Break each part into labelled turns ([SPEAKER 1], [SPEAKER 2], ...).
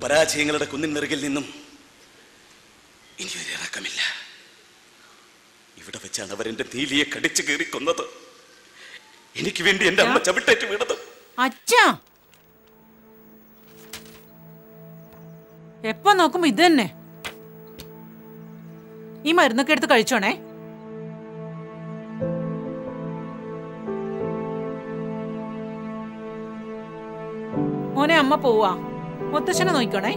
[SPEAKER 1] പരാജയങ്ങളുടെ കുന്നിൻ നെറുകിൽ നിന്നും ഇനിയൊരു ഇറക്കമില്ല ഇവിടെ വെച്ചാണ് അവരെന്റെ നീലിയെ കടിച്ചു കയറി കൊന്നത് എനിക്ക് വേണ്ടി എന്റെ അമ്മ ചവിട്ടേറ്റ് വീണത്
[SPEAKER 2] അച്ഛാ എപ്പോ നോക്കുമ്പോ ഇത് തന്നെ ഈ മരുന്നൊക്കെ എടുത്ത് കഴിച്ചോണേ മോനെ അമ്മ പോവാ മുത്തശ്ശനെ നോക്കിക്കോണേ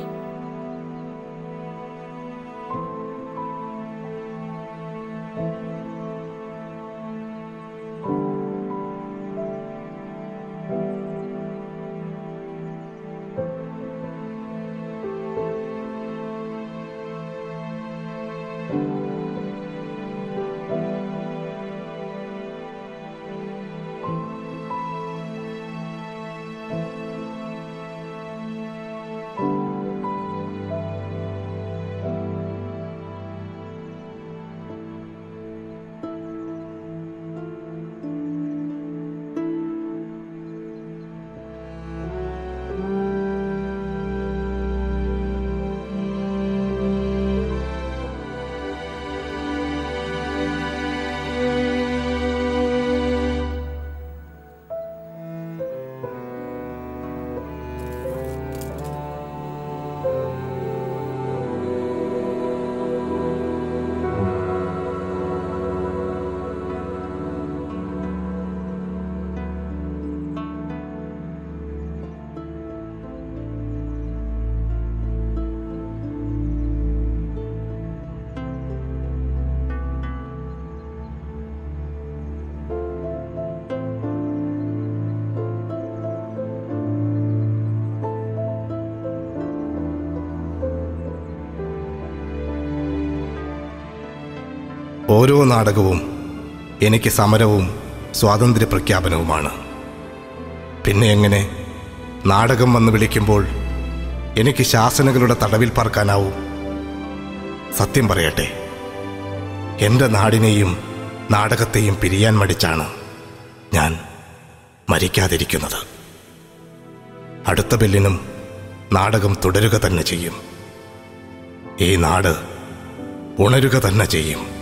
[SPEAKER 3] ഓരോ നാടകവും എനിക്ക് സമരവും സ്വാതന്ത്ര്യ പ്രഖ്യാപനവുമാണ് പിന്നെ എങ്ങനെ നാടകം വന്ന് വിളിക്കുമ്പോൾ എനിക്ക് ശാസനകളുടെ തടവിൽ പറക്കാനാവും സത്യം പറയട്ടെ എൻ്റെ നാടിനെയും നാടകത്തെയും പിരിയാൻ മടിച്ചാണ് ഞാൻ മരിക്കാതിരിക്കുന്നത് അടുത്ത ബെല്ലിനും നാടകം തുടരുക തന്നെ ചെയ്യും ഈ നാട് ഉണരുക തന്നെ ചെയ്യും